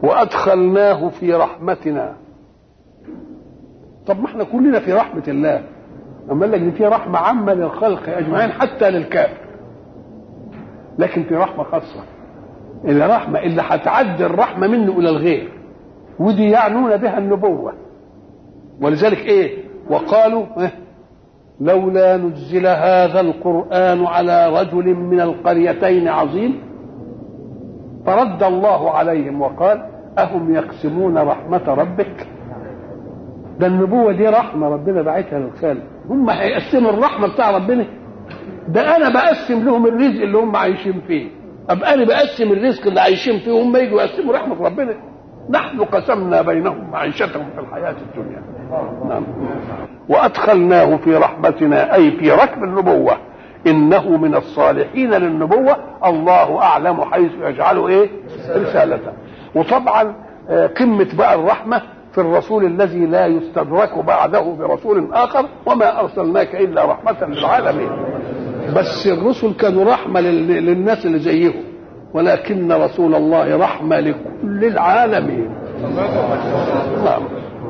وادخلناه في رحمتنا طب ما احنا كلنا في رحمه الله اما قال لك دي في رحمه عامه للخلق اجمعين حتى للكافر لكن في رحمه خاصه الرحمه اللي هتعدي الرحمه منه الى الغير ودي يعنون بها النبوه ولذلك ايه وقالوا إيه؟ لولا نزل هذا القران على رجل من القريتين عظيم فرد الله عليهم وقال اهم يقسمون رحمه ربك ده النبوه دي رحمه ربنا بعتها للخالق هم هيقسموا الرحمه بتاع ربنا ده انا بقسم لهم الرزق اللي هم عايشين فيه ابقى انا بقسم الرزق اللي عايشين فيه وهم يجوا يقسموا رحمه ربنا نحن قسمنا بينهم معيشتهم في الحياه الدنيا نعم وادخلناه في رحمتنا اي في ركب النبوه انه من الصالحين للنبوه الله اعلم حيث يجعل ايه رسالته وطبعا قمه بقى الرحمه في الرسول الذي لا يستدرك بعده برسول اخر وما ارسلناك الا رحمه للعالمين بس الرسل كانوا رحمه للناس اللي زيهم ولكن رسول الله رحمه لكل العالمين نعم